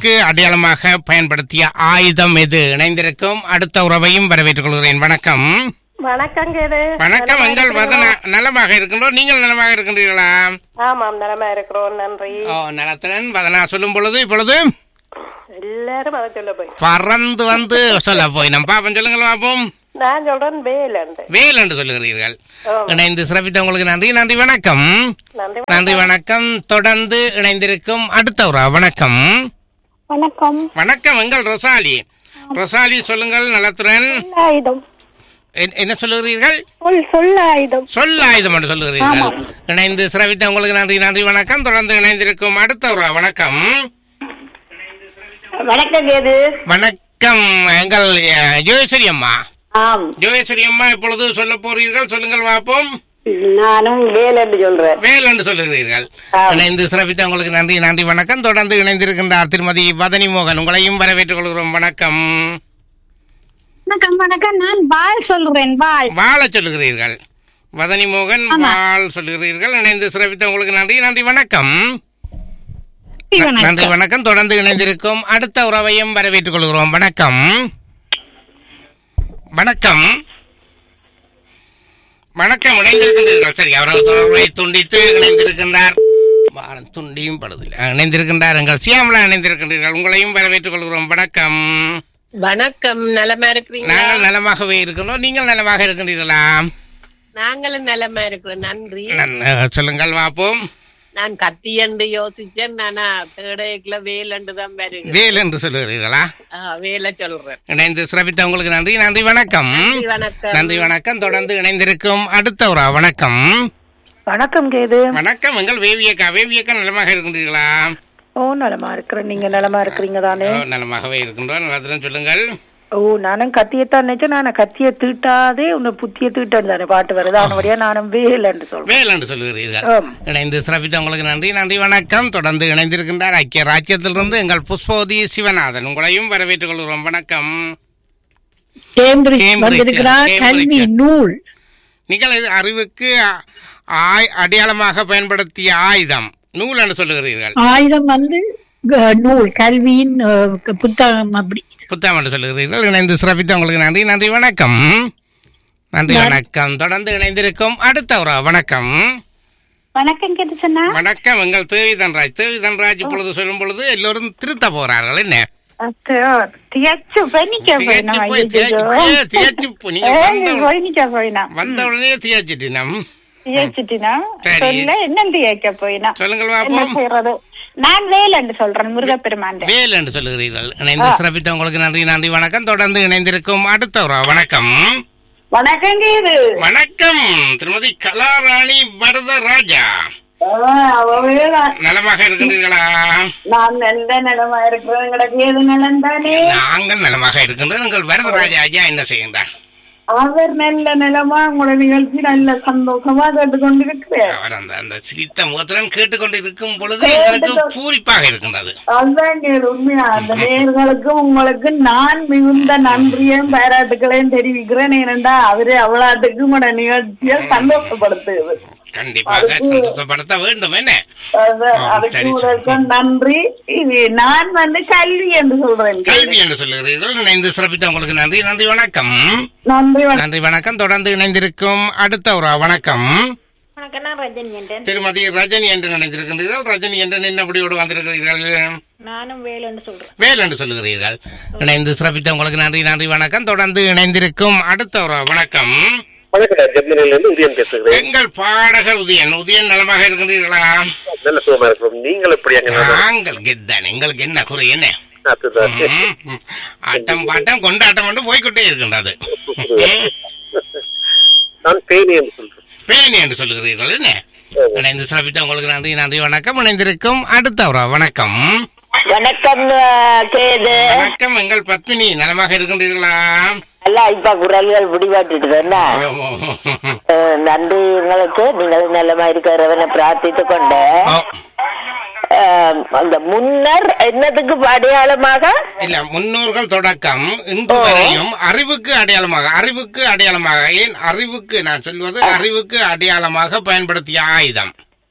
அறிவுக்கு அடையாளமாக பயன்படுத்திய ஆயுதம் எது இணைந்திருக்கும் அடுத்த உறவையும் வரவேற்றுக் கொள்கிறேன் வணக்கம் வணக்கம் கேது வணக்கம் எங்கள் வதன நலமாக இருக்கின்றோம் நீங்கள் நலமாக இருக்கின்றீர்களா ஆமாம் நலமா இருக்கிறோம் நன்றி ஓ நலத்துடன் வதனா சொல்லும் பொழுது இப்பொழுது எல்லாரும் அதை சொல்ல போய் பறந்து வந்து சொல்ல போய் நம்ம பாப்போம் சொல்லுங்கள் பாப்போம் நான் சொல்றேன் வேலண்டு வேல் என்று சொல்லுகிறீர்கள் ஆம். இணைந்து சிறப்பித்த உங்களுக்கு நன்றி நன்றி வணக்கம் நன்றி நன்றி வணக்கம் தொடர்ந்து இணைந்திருக்கும் அடுத்த உறா வணக்கம் வணக்கம் வணக்கம் எங்கள் ரொசாலி ரொசாலி சொல்லுங்கள் நலத்துடன் சொல்ல ஆயுதம் என்- என்ன சொல்லுகிறீர்கள் சொல் சொல்ல ஆயுதம் சொல்ல ஆயுதம் என்று சொல்லுகிறீர்கள் இணைந்து சிறப்பித்த உங்களுக்கு நன்றி நன்றி வணக்கம் தொடர்ந்து இணைந்திருக்கும் அடுத்த உறா வணக்கம் வணக்கம் கேது வணக்கம் எங்கள் அஹ், ஜோகேஸ்வரி அம்மா ஆம் ஜோகேஸ்வரி அம்மா இப்பொழுது சொல்ல போறீர்கள் சொல்லுங்கள் பார்ப்போம் நானும் வேலன்னு சொல்றேன் வேல் என்று சொல்லுகிறீர்கள் ஆம். இணைந்து சிறப்பித்த உங்களுக்கு நன்றி நன்றி வணக்கம் தொடர்ந்து இணைந்திருக்கின்றார் திருமதி வதனி மோகன் உங்களையும் வரவேற்றுக் கொள்கிறோம் வணக்கம் வணக்கம் வணக்கம் நான் பால் சொல்றேன் பால் வாழ சொல்லுகிறீர்கள் வதனி மோகன் வாழ் சொல்லுகிறீர்கள் இணைந்து சிறப்பித்த உங்களுக்கு நன்றி நன்றி வணக்கம் நன்றி வணக்கம் தொடர்ந்து இணைந்திருக்கும் அடுத்த உறவையும் வரவேற்றுக் கொள்கிறோம் வணக்கம் வணக்கம் வணக்கம் இணைந்திருக்கின்றீர்கள் சரி அவரது தொடர்பை துண்டித்து இணைந்திருக்கின்றார் வாரம் துண்டியும் படுதில்லை இணைந்திருக்கின்றார் எங்கள் சியாமலா இணைந்திருக்கின்றீர்கள் உங்களையும் வரவேற்றுக் கொள்கிறோம் வணக்கம் வணக்கம் நலமா இருக்கிறீங்களா நாங்கள் நலமாகவே இருக்கின்றோம் நீங்கள் நலமாக இருக்கின்றீர்களா நாங்களும் நலமா இருக்கிறோம் நன்றி நன்- சொல்லுங்கள் பார்ப்போம் நான் கத்தி என்று யோசிச்சேன் நானா தேடைக்குள்ள வேலண்டு தான் வருகிறேன் வேல் என்று சொல்லுகிறீர்களா ஆ, வேலை சொல்றேன் இணைந்து சிறப்பித்த உங்களுக்கு நன்றி நன்றி வணக்கம் நன்றி, வணக்கம் நன்றி வணக்கம் தொடர்ந்து இணைந்திருக்கும் அடுத்த ஒரு வணக்கம் வணக்கம் கேது வணக்கம் எங்கள் வேவியக்கா வேவியக்கா நலமாக இருக்கின்றீர்களா ஓ நலமா இருக்கிறேன் நீங்க நலமா இருக்கிறீங்க தானே ஓ, நலமாகவே இருக்கின்றோம் நலத்துடன் சொல்லுங்கள் ஓ நானும் கத்தியத்தான் நினைச்சேன் நான் கத்திய தீட்டாதே உன்னை புத்திய தீட்டன்னு தானே பாட்டு வருது அவனுடைய நானும் வேலன்னு சொல்றேன் வேல் என்று சொல்லுகிறீர்கள் ஆம். இணைந்து சிறப்பித்த உங்களுக்கு நன்றி நன்றி வணக்கம் தொடர்ந்து இணைந்திருக்கின்றார் ஐக்கிய ராஜ்யத்திலிருந்து எங்கள் புஷ்போதி சிவநாதன் உங்களையும் வரவேற்றுக் கொள்கிறோம் வணக்கம் கேம்பிரிட்ஜ் கேம்பிரிட்ஜ், வந்திருக்கிறார் கேம்பிரிட்ஜ். கல்வி நூல் நீங்கள் இது அறிவுக்கு அ- ஆய் அடையாளமாக பயன்படுத்திய ஆயுதம் நூல் என்று சொல்லுகிறீர்கள் ஆயுதம் வந்து அஹ், நூல் கல்வியின் அஹ், க- புத்தகம் அப்படி புத்தகம் என்று சொல்லுகிறீர்கள் இணைந்து சிறப்பித்த உங்களுக்கு நன்றி நன்றி வணக்கம் நன்றி வணக்கம் தொடர்ந்து இணைந்திருக்கும் அடுத்த ஒரு வணக்கம் வணக்கம் கேட்டு சொன்னா வணக்கம் எங்கள் தேவி தன்ராஜ் தேவி தன்ராஜ் இப்பொழுது சொல்லும் பொழுது எல்லோரும் திருத்த போறார்கள் என்ன தியச்சு பண்ணிக்க திகைச்சு போய் திகைச்சு போய் திகைச்சு போய் நீங்க வந்த உடனே- போயினிக்க போயினா வந்த உடனே தியாச்சிட்டினம் தியச்சிட்டினா சரி. சொல்ல என்ன தியக்க போயினா சொல்லுங்கள் என்ன பாப்போம் செய்யறது நான் வேலன்னு சொல்றேன் முருகப்பெருமான் வேல் என்று சொல்லுகிறீர்கள் இணைந்து சிறப்பித்த உங்களுக்கு நன்றி நன்றி வணக்கம் தொடர்ந்து இணைந்திருக்கும் அடுத்த ஒரு வணக்கம் வணக்கம் கேது வணக்கம் திருமதி கலாராணி வரதராஜா நலமாக இருக்கின்றீர்களா நான் நல்ல நிலமா இருக்கிறேன் எங்களுக்கு ஏது நிலம் தானே நாங்கள் நலமாக இருக்கின்றோம் உங்கள் வரதராஜா ஐயா என்ன செய்கின்றார் அவர் நல்ல நிலமா உங்களோட நிகழ்ச்சி நல்ல சந்தோஷமா கேட்டு கொண்டிருக்கிறேன் அவர் அந்த அந்த சிரித்த முகத்துடன் கேட்டுக்கொண்டு இருக்கும் பொழுது எங்களுக்கு பூரிப்பாக இருக்கின்றது அதுதான் கேடு உண்மையா அந்த நேர்களுக்கும் உங்களுக்கு நான் மிகுந்த நன்றியும் பாராட்டுகளையும் தெரிவிக்கிறேன் ஏனென்றா அவரு அவ்வளவுக்கு உங்களோட நிகழ்ச்சியை சந்தோஷப்படுத்துது கண்டிப்பாக சந்தோஷப்படுத்த வேண்டும் என்ன அது- ஆ, அதுக்கு சரி, உங்களுக்கு நன்றி இது நான் வந்து கல்வி என்று சொல்றேன் கல்வி என்று சொல்லுகிறீர்கள் இணைந்து சிறப்பித்த உங்களுக்கு நன்றி நன்றி வணக்கம் நன்றி வணக்கம். நன்றி வணக்கம் தொடர்ந்து இணைந்திருக்கும் அடுத்த ஒரு வணக்கம் வணக்கம் நான் ரஜினி என்றேன் திருமதி ரஜினி என்று நினைத்திருக்கின்றீர்கள் ரஜினி என்று நின்னபடியோடு வந்திருக்கிறீர்கள் நானும் வேலன்னு சொல்றேன் வேல் என்று சொல்லுகிறீர்கள் இணைந்து சிறப்பித்த உங்களுக்கு நன்றி நன்றி வணக்கம் தொடர்ந்து இணைந்திருக்கும் அடுத்த ஒரு வணக்கம் வணக்கம் நான் ஜெர்மனில இருந்து உதயம் பேசுகிறேன் எங்கள் பாடகர் உதயன் உதயன் நலமாக இருக்கின்றீர்களா நல்ல சுகமா இருக்கிறோம் நீங்கள் எப்படி அங்க நல்லா நாங்கள் கெத்தான் எங்களுக்கு என்ன குறை என்ன அதுதான். ம், ம். ஆட்டம் பாட்டம் கொண்டாட்டம் கொண்டு போய்க்கொண்டே இருக்கின்றது ம். நான் பேனி என்று சொல்றேன் பேணி என்று சொல்லுகிறீர்கள் என்ன இணைந்து சிறப்பித்த உங்களுக்கு நன்றி நன்றி வணக்கம் இணைந்திருக்கும் அடுத்த ஒரு வணக்கம் வணக்கம் கேது வணக்கம் எங்கள் பத்மினி நலமாக இருக்கின்றீர்களா நல்லா இப்ப குரல்கள் முடிவாட்டுட்டு என்ன அஹ், நன்றி உங்களுக்கு நீங்கள் நல்லமா இருக்கிறவனை பிரார்த்தித்து கொண்டு ஓ, அஹ், அந்த முன்னர் என்னதுக்கு அடையாளமாக இல்ல முன்னோர்கள் தொடக்கம் இன்று வரையும் அறிவுக்கு அடையாளமாக அறிவுக்கு அடையாளமாக ஏன் அறிவுக்கு நான் சொல்வது அறிவுக்கு அடையாளமாக பயன்படுத்திய ஆயுதம்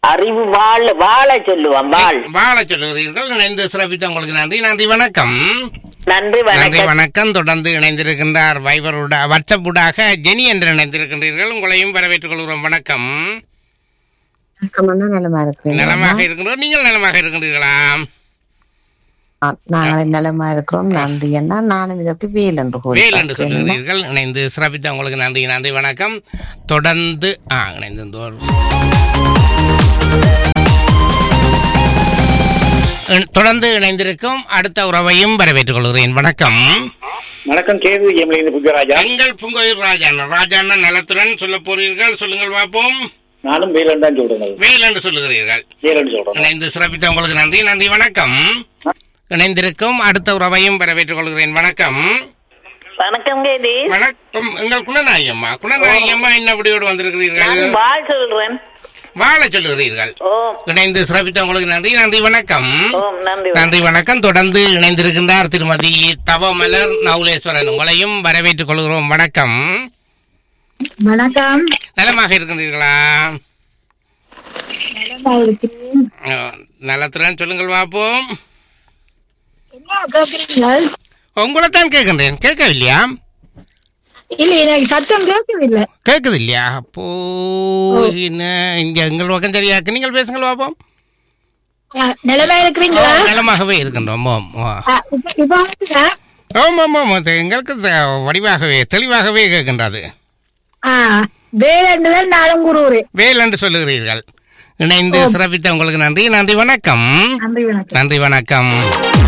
அறிவு வாழ வாழ சொல்லுவான் வாழ் வாழ சொல்லுகிறீர்கள் இணைந்து சிறப்பித்த உங்களுக்கு நன்றி நன்றி வணக்கம் நன்றி நன்றி வணக்கம் வணக்கம் தொடர்ந்து இணைந்திருக்கின்றார் வைபருட வாட்ஸ்அப்புடாக ஜெனி என்று இணைந்திருக்கின்றீர்கள் உங்களையும் வரவேற்றுக் கொள்கிறோம் வணக்கம் வணக்கம்ண்ணா நலமா இருக்கிறீங்களா நலமாக இருக்கின்றோம் நீங்கள் நலமாக இருக்கின்றீர்களா ஆ, நாங்கள் நலமா இருக்கிறோம் நன்றி அண்ணா நானும் இதற்கு வேல் என்று கூறி வேல் என்று பார்க்கிறேன். சொல்லுகிறீர்கள் இணைந்து சிறப்பித்த உங்களுக்கு நன்றி நன்றி வணக்கம் தொடர்ந்து ஆ இணைந்து இணை- தொடர்ந்து இணைந்திருக்கும் அடுத்த உறவையும் வரவேற்றுக் கொள்கிறேன் வணக்கம் வணக்கம் கேது எம்லேருந்து புகராஜா எங்கள் புங்கோயூர் ராஜாண்ணா ராஜாண்ணா நலத்துடன் சொல்ல போறீர்கள் சொல்லுங்கள் பார்ப்போம் நானும் வேலன் தான் சொல்றேன் வேல் என்று சொல்லுகிறீர்கள் வேலன் சொல்றேன் இணைந்து சிறப்பித்த உங்களுக்கு நன்றி நன்றி வணக்கம் இணைந்திருக்கும் அடுத்த உறவையும் வரவேற்றுக் கொள்கிறேன் வணக்கம் வணக்கம் கேதி வணக்கம் எங்கள் குணநாயகம்மா குணநாயகம்மா என்ன விடியோடு வந்திருக்கிறீர்கள் வாழ் சொல்றேன் வாழ சொல்லுகிறீர்கள் ஓம் இணைந்து சிறப்பித்த உங்களுக்கு நன்றி நன்றி வணக்கம் ஓம் நன்றி நன்றி வணக்கம் தொடர்ந்து இணைந்திருக்கின்றார் திருமதி தவமலர் நவுலேஸ்வரன் உங்களையும் வரவேற்றுக் கொள்கிறோம் வணக்கம் வணக்கம் நலமாக இருக்கின்றீர்களா நலமா இருக்கிறேன் அஹ், நலத்துடன் சொல்லுங்கள் பார்ப்போம் என்ன கேட்கிறீங்க உங்களைத்தான் கேட்கின்றேன் கேட்கவில்லையா இல்ல எனக்கு சத்தம் கேட்கவில்லை கேட்குது இல்லையா அப்போ என்ன இங்க எங்கள் பக்கம் சரியாக்கு நீங்கள் பேசுங்கள் பார்ப்போம் ஆ, நலமா இருக்கிறீங்களா நலமாகவே இருக்கின்றோம் ஆம், ஆ. ஆ, இப்ப- இப்ப வந்துட்டா? ஆமாம் ஆமாம் அது எங்களுக்கு த- வடிவாகவே தெளிவாகவே கேட்கின்றது ஆ, வேலண்டுதான் நானும் கூறுகிறேன் வேல் என்று சொல்லுகிறீர்கள் இணைந்து சிறப்பித்த உங்களுக்கு நன்றி நன்றி வணக்கம் நன்றி வணக்கம் நன்றி வணக்கம்